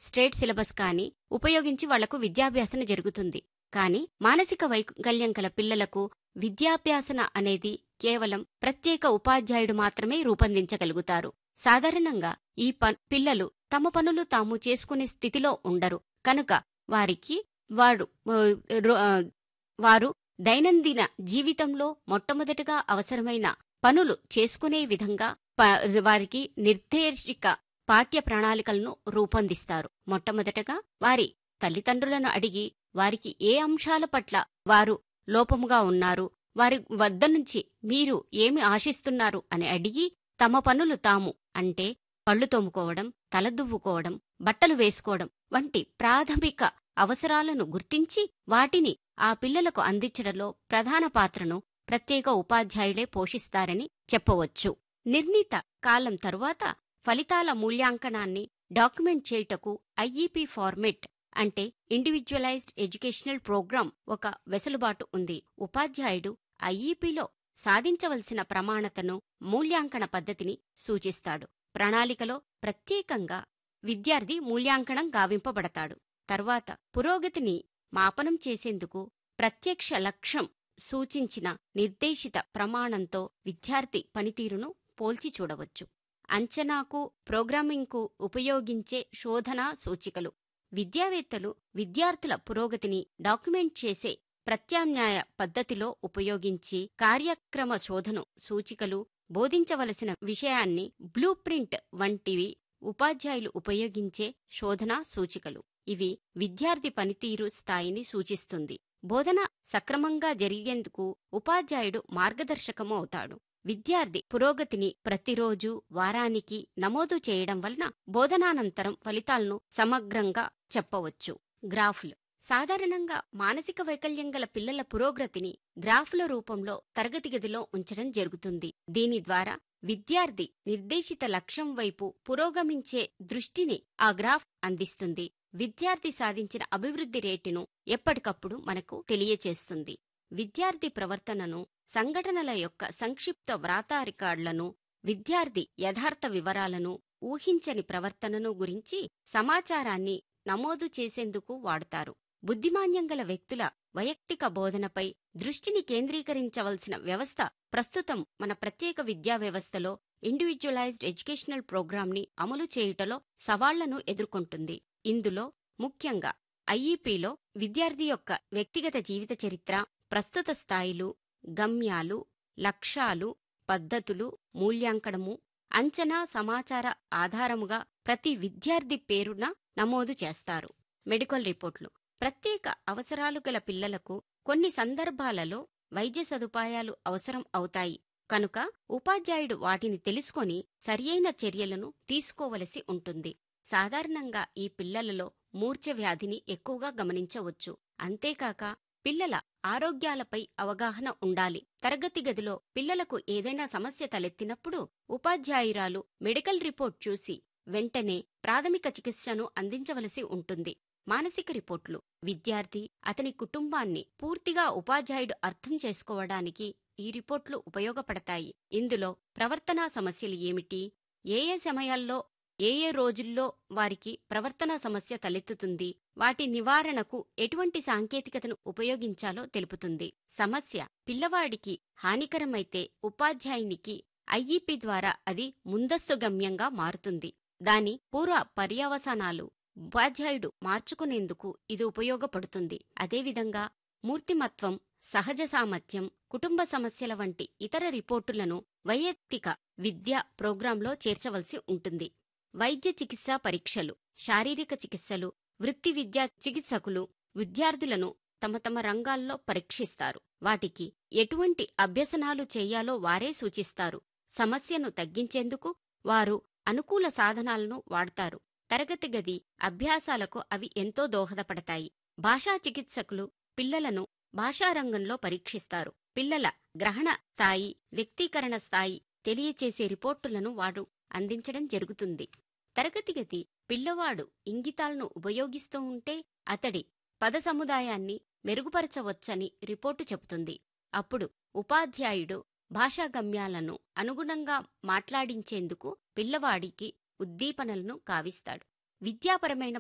state syllabus కానీ ఉపయోగించి వాళ్లకు విద్యాభ్యాసన జరుగుతుంది కానీ మానసిక వైకల్యం కల పిల్లలకు విద్యాభ్యాసన అనేది కేవలం ప్రత్యేక ఉపాధ్యాయుడు మాత్రమే రూపొందించగలుగుతారు సాధారణంగా ఈ ప- పిల్లలు తమ పనులు తాము చేసుకునే స్థితిలో ఉండరు కనుక వారికి వారు ఆ, రో- ఆ, వారు దైనందిన జీవితంలో మొట్టమొదటిగా అవసరమైన పనులు చేసుకునే విధంగా ప- వారికి నిర్దేశిక పాఠ్య ప్రణాళికలను రూపొందిస్తారు మొట్టమొదటగా వారి తల్లిదండ్రులను అడిగి వారికి ఏ అంశాల పట్ల వారు లోపముగా ఉన్నారు వారి వద్ద నుంచి మీరు ఏమి ఆశిస్తున్నారు అని అడిగి తమ పనులు తాము అంటే పళ్ళు తోముకోవడం తలదువ్వుకోవడం బట్టలు వేసుకోవడం వంటి ప్రాథమిక అవసరాలను గుర్తించి వాటిని ఆ పిల్లలకు అందించడంలో ప్రధాన పాత్రను ప్రత్యేక ఉపాధ్యాయులే పోషిస్తారని చెప్పవచ్చు నిర్ణీత కాలం తరువాత ఫలితాల మూల్యాంకనాన్ని డాక్యుమెంట్ చేయుటకు ఐఈపీ ఫార్మెట్ అంటే ఇండివిజువలైజ్డ్ ఎడ్యుకేషనల్ ప్రోగ్రాం ఒక వెసులుబాటు ఉంది ఉపాధ్యాయుడు ఐఈపీలో సాధించవలసిన ప్రమాణతను మూల్యాంకన పద్ధతిని సూచిస్తాడు ప్రణాళికలో ప్రత్యేకంగా విద్యార్థి మూల్యాంకనం గావింపబడతాడు తర్వాత పురోగతిని మాపనం చేసేందుకు ప్రత్యక్ష లక్ష్యం సూచించిన నిర్దేశిత ప్రమాణంతో విద్యార్థి పనితీరును పోల్చి చూడవచ్చు అంచనాకు ప్రోగ్రామింగ్కు ఉపయోగించే శోధనా సూచికలు విద్యావేత్తలు విద్యార్థుల పురోగతిని డాక్యుమెంట్ చేసే ప్రత్యామ్నాయ పద్ధతిలో ఉపయోగించి కార్యక్రమ శోధను సూచికలు బోధించవలసిన విషయాన్ని బ్లూ ప్రింట్ వంటివి ఉపాధ్యాయులు ఉపయోగించే శోధనా సూచికలు ఇవి విద్యార్థి పనితీరు స్థాయిని సూచిస్తుంది బోధన సక్రమంగా జరిగేందుకు ఉపాధ్యాయుడు మార్గదర్శకము అవుతాడు విద్యార్థి పురోగతిని ప్రతిరోజు వారానికి నమోదు చేయడం వలన బోధనానంతరం ఫలితాలను సమగ్రంగా చెప్పవచ్చు గ్రాఫ్లు సాధారణంగా మానసిక వైకల్యం గల పిల్లల పురోగతిని గ్రాఫ్ల రూపంలో తరగతి గదిలో ఉంచడం జరుగుతుంది దీని ద్వారా విద్యార్థి నిర్దేశిత లక్ష్యం వైపు పురోగమించే దృష్టిని ఆ గ్రాఫ్ అందిస్తుంది విద్యార్థి సాధించిన అభివృద్ధి రేటును ఎప్పటికప్పుడు మనకు తెలియచేస్తుంది విద్యార్థి ప్రవర్తనను సంఘటనల యొక్క సంక్షిప్త వ్రాతా రికార్డులను విద్యార్థి యథార్థ వివరాలను ఊహించని ప్రవర్తనను గురించి సమాచారాన్ని నమోదు చేసేందుకు వాడుతారు బుద్ధిమాన్యం గల వ్యక్తుల వైయక్తిక బోధనపై దృష్టిని కేంద్రీకరించవలసిన వ్యవస్థ ప్రస్తుతం మన ప్రత్యేక విద్యా వ్యవస్థలో ఇండివిజువలైజ్డ్ ఎడ్యుకేషనల్ ప్రోగ్రాంని అమలు చేయుటలో సవాళ్లను ఎదుర్కొంటుంది ఇందులో ముఖ్యంగా ఐఈపీలో విద్యార్థి యొక్క వ్యక్తిగత జీవిత చరిత్ర ప్రస్తుత స్థాయిలు గమ్యాలు లక్ష్యాలు పద్ధతులు మూల్యాంకనము అంచనా సమాచార ఆధారముగా ప్రతి విద్యార్థి పేరున నమోదు చేస్తారు మెడికల్ రిపోర్ట్లు ప్రత్యేక అవసరాలు గల పిల్లలకు కొన్ని సందర్భాలలో వైద్య సదుపాయాలు అవసరం అవుతాయి కనుక ఉపాధ్యాయుడు వాటిని తెలుసుకొని సరియైన చర్యలను తీసుకోవలసి ఉంటుంది సాధారణంగా ఈ పిల్లలలో మూర్ఛ వ్యాధిని ఎక్కువగా గమనించవచ్చు అంతేకాక పిల్లల ఆరోగ్యాలపై అవగాహన ఉండాలి తరగతి గదిలో పిల్లలకు ఏదైనా సమస్య తలెత్తినప్పుడు ఉపాధ్యాయురాలు మెడికల్ రిపోర్ట్ చూసి వెంటనే ప్రాథమిక చికిత్సను అందించవలసి ఉంటుంది మానసిక రిపోర్ట్లు విద్యార్థి అతని కుటుంబాన్ని పూర్తిగా ఉపాధ్యాయుడు అర్థం చేసుకోవడానికి ఈ రిపోర్ట్లు ఉపయోగపడతాయి ఇందులో ప్రవర్తనా సమస్యలు ఏమిటి ఏ ఏ సమయాల్లో ఏ ఏ రోజుల్లో వారికి ప్రవర్తనా సమస్య తలెత్తుతుంది వాటి నివారణకు ఎటువంటి సాంకేతికతను ఉపయోగించాలో తెలుపుతుంది సమస్య పిల్లవాడికి హానికరమైతే ఉపాధ్యాయునికి ఐఈపీ ద్వారా అది ముందస్తు గమ్యంగా మారుతుంది దాని పూర్వ పర్యవసానాలు ఉపాధ్యాయుడు మార్చుకునేందుకు ఇది ఉపయోగపడుతుంది అదేవిధంగా మూర్తిమత్వం సహజ సామర్థ్యం కుటుంబ సమస్యల వంటి ఇతర రిపోర్టులను వైయక్తిక విద్య ప్రోగ్రాంలో చేర్చవలసి ఉంటుంది వైద్య చికిత్సా పరీక్షలు శారీరక చికిత్సలు వృత్తి విద్యా చికిత్సకులు విద్యార్థులను తమ తమ రంగాల్లో పరీక్షిస్తారు వాటికి ఎటువంటి అభ్యసనాలు చేయాలో వారే సూచిస్తారు సమస్యను తగ్గించేందుకు వారు అనుకూల సాధనాలను వాడతారు తరగతి గది అభ్యాసాలకు అవి ఎంతో దోహదపడతాయి భాషా చికిత్సకులు పిల్లలను భాషారంగంలో పరీక్షిస్తారు పిల్లల గ్రహణ స్థాయి వ్యక్తీకరణ స్థాయి తెలియచేసే రిపోర్టులను వారు అందించడం జరుగుతుంది తరగతి గది పిల్లవాడు ఇంగితాలను ఉపయోగిస్తూ ఉంటే అతడి పద సముదాయాన్ని మెరుగుపరచవచ్చని రిపోర్టు చెబుతుంది అప్పుడు ఉపాధ్యాయుడు భాషా గమ్యాలను అనుగుణంగా మాట్లాడించేందుకు పిల్లవాడికి ఉద్దీపనలను కావిస్తాడు విద్యాపరమైన